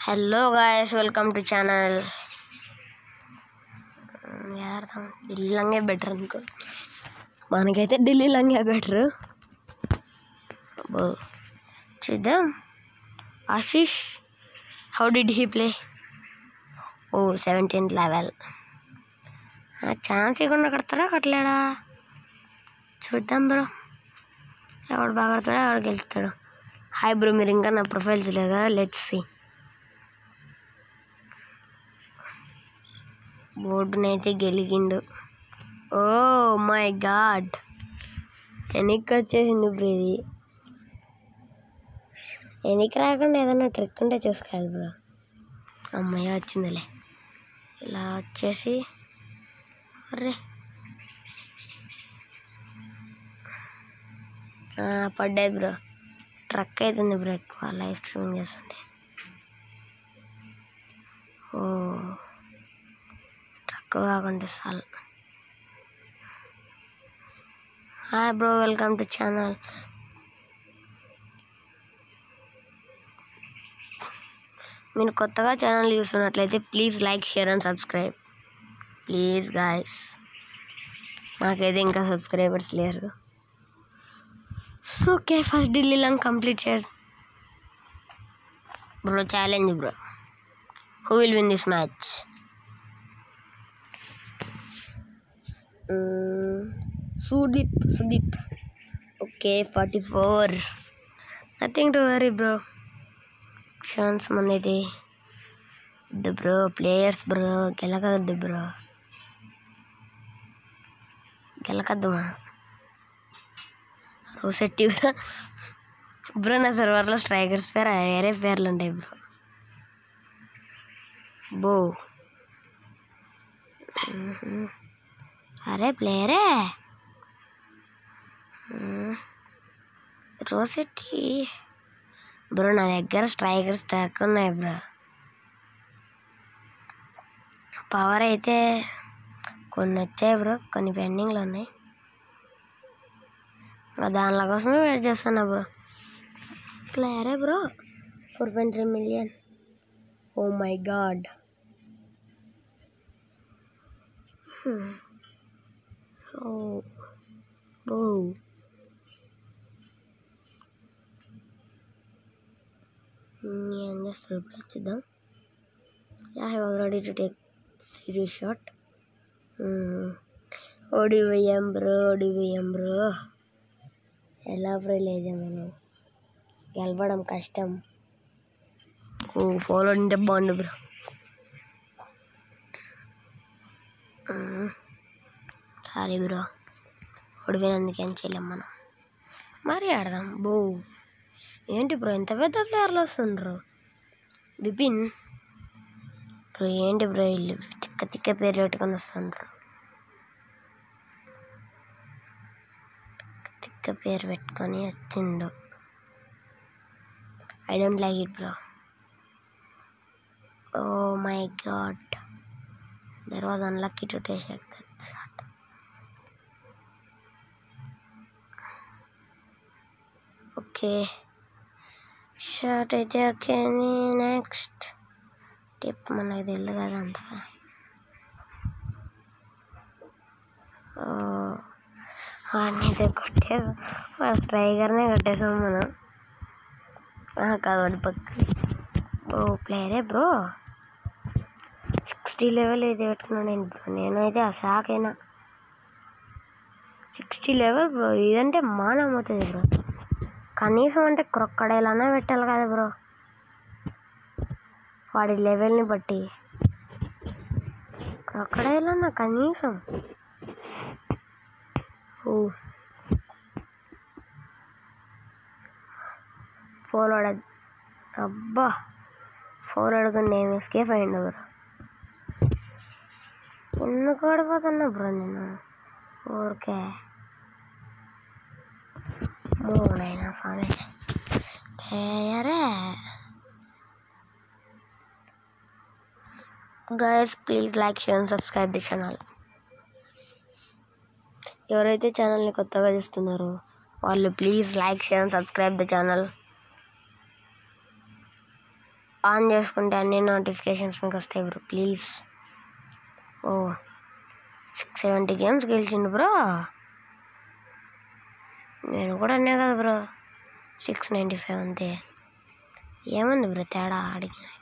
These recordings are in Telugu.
Hello guys welcome to channel యార్థం ఢిల్లీ లంగే బెటర్ అనుకో మనకైతే ఢిల్లీ లంగే బెటర్ చూద్దాం Ashish how did he play oh seventeenth level chance ఇవ్వకుండా కడతాడా కట్టలేడా చూద్దాం బ్రో ఎవడు బాగా కడతాడో ఎవడు గెలుస్తాడు హాయ్ బ్రో మీరు ఇంకా నా ప్రొఫైల్ చూడలేదు కదా లెట్స్ సి బోర్డునైతే గెలిగిండు ఓ మై గాడ్ వెనక్కి వచ్చేసింది బ్రో ఇది వెనక్కి రాకుండా ఏదైనా ట్రిక్ ఉంటే చూసుకోవాలి బ్రో అమ్మాయి వచ్చిందిలే ఇలా వచ్చేసి అర్రే ఆ, పడ్డాయి బ్రో ట్రక్ అవుతుంది బ్రో ఎక్కువ లైవ్ స్ట్రీమింగ్ చేస్తుంటే ఓ ట్రక్ కాకుండా చాలు hi bro welcome to channel మీరు కొత్తగా ఛానల్ చూస్తున్నట్లయితే please like share and subscribe please guys నాకైతే ఇంకా సబ్స్క్రైబర్స్ లేరు ఓకే ఫస్ట్ ఢిల్లీ లంగ్ కంప్లీట్ చేయాలి bro challenge bro who will win this match Sudeep Sudeep okay forty four nothing to worry bro chance మనది వద్దు బ్రో ప్లేయర్స్ బ్రో గెలకద్దు బ్రో గెలకద్దు మనం రోసెట్టి బ్రో బ్రో నా సర్వర్లో స్ట్రైకర్స్ పేరు వేరే పేర్లు ఉంటాయి బ్రో బో మ్మ్. అరే ప్లేయరే మ్మ్. రోసెట్టి బ్రో నా దగ్గర స్ట్రైకర్స్ తక్కువ ఉన్నాయి బ్రో పవర్ అయితే కొన్ని వచ్చాయి బ్రో కొన్ని పెండింగ్లో ఉన్నాయి ఇంకా దానిల కోసమే వెయిట్ చేస్తున్నా బ్రో ప్లేయరే bro four point three million oh my god oh oh ఏం చేస్తారు ఇప్పుడు చూద్దాం I have already to take serious shot ఓడిపోయాం బ్రో ఓడిపోయాం బ్రో ఎలా బ్రో లేదా మనం గెలవడం కష్టం ఓ ఫాలో ఉంటే బాగుండు బ్రో సారీ బ్రో ఓడిపోయినందుకు ఏం చేయలేం మనం మరి ఆడదాం బో ఏంటి బ్రో ఎంత పెద్ద ప్లేయర్లు వస్తుండ్రు బిపిన్ బ్రో ఏంటి బ్రో వీళ్ళు తిక్క తిక్క పేర్లు పెట్టుకొని వస్తుండ్రు తిక్క పేరు పెట్టుకొని వచ్చిండు I don't like it bro oh my god there was unlucky to take that shot okay short అయితే ఓకే నెక్స్ట్ టిప్ మనకు తెలియదు కదా అంత వాడిని అయితే కొట్టేసాం వాడు స్ట్రైకర్నే కొట్టేసాం మనం ఆ, కాదు వాడి పక్కకి ఓ ప్లేయరే బ్రో సిక్స్టీ లెవెల్ అయితే పెట్టుకున్నాను నేను బ్రో నేనైతే ఆ షాక్ అయినా సిక్స్టీ లెవెల్ బ్రో ఇదంటే మానం అవుతుంది బ్రో కనీసం అంటే క్రొక్కడైల్ అన్నా పెట్టాలి కదా బ్రో వాడి లెవెల్ని బట్టి క్రొక్కడైల్ అన్నా కనీసం ఓ ఫోర్ అడ అబ్బా ఫోర్ అడగండి నేను ఎస్కేప్ అయ్యిండు బ్రో ఎందుకు ఓడిపోతున్నా బ్రో నేను ఊరికే మూడైనా స్వామి పేరే guys please like share and subscribe the channel ఎవరైతే ఛానల్ని కొత్తగా చూస్తున్నారో వాళ్ళు please like share and subscribe the channel on చేసుకుంటే అన్ని నోటిఫికేషన్స్ మీకు వస్తాయి bro please oh six seventy games గెలిచిండు బ్రో నేను కూడా అన్నా కదా బ్రో సిక్స్ నైంటీ ఫైవ్ అంతే ఏముంది బ్రో తేడా ఆడికి నాకు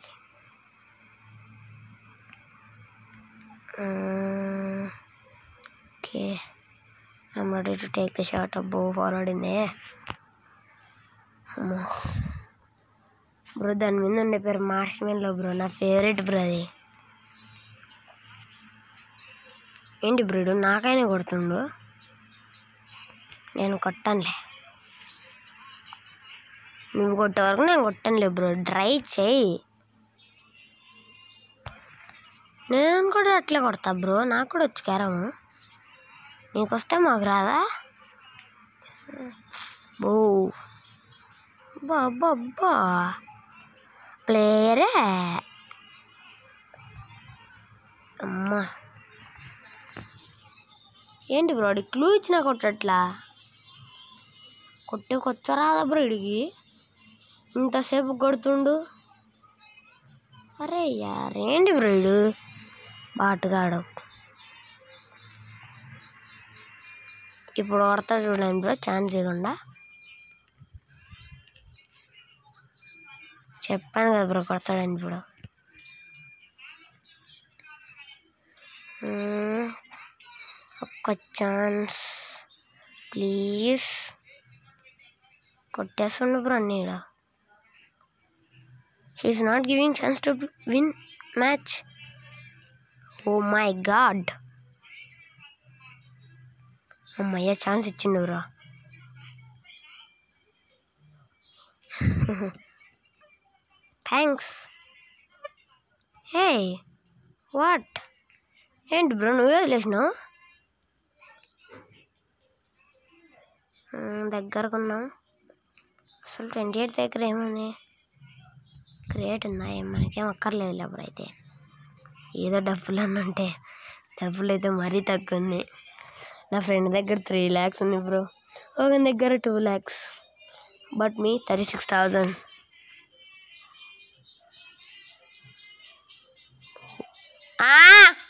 okay I'm ready to take the shot అబ్బో ఫార్వర్డ్ ఇందే అమ్మో బ్రో దాని మీద ఉండే పేరు మార్చ్ మెన్లో బ్రో నా ఫేవరెట్ బ్రో అది ఏంటి బ్రీడు నాకైనా కొడుతుండు నేను కొట్టానులే నువ్వు కొట్టే వరకు నేను కొట్టానులే బ్రో ట్రై చేయి నేను కూడా అట్లే కొడతా బ్రో నాకు కూడా వచ్చి క్యారము నీకు వస్తే మాకు రాదా బో అబ్బా అబ్బా అబ్బా ప్లేయరే అమ్మా ఏంటి బ్రో అడి క్లూ ఇచ్చినా కొట్టట్లా కొట్టే కొచ్చరాదా బ్రో ఇడికి ఇంతసేపు కొడుతుండు అరే యార్ ఏంటి బ్రో ఇడు బాటుగాడు ఇప్పుడు కొడతా చూడండి బ్రో ఛాన్స్ ఇవ్వకుండా చెప్పాను కదా బ్రో కొడతాడని ఇప్పుడు మ్మ్. ఒక్క ఛాన్స్ ప్లీజ్ కొట్టేస్తుండు బ్రో నీడ he's not giving chance to win match oh my god అమ్మయ్య ఛాన్స్ ఇచ్చిండు బ్రో థ్యాంక్స్ హే వాట్ ఏంటి బ్రో నువ్వే వదిలేసినావు దగ్గరకు ఉన్నాం అసలు ట్వంటీ ఎయిట్ దగ్గర ఏముంది క్రియేట్ ఉందా ఏం మనకేం అక్కర్లేదు లేబర్ అయితే ఏదో డబ్బులు అని ఉంటే డబ్బులు అయితే మరీ తక్కువ ఉంది నా ఫ్రెండ్ దగ్గర త్రీ ల్యాక్స్ ఉంది బ్రో ఒక దగ్గర two lakhs but me thirty six thousand ఆ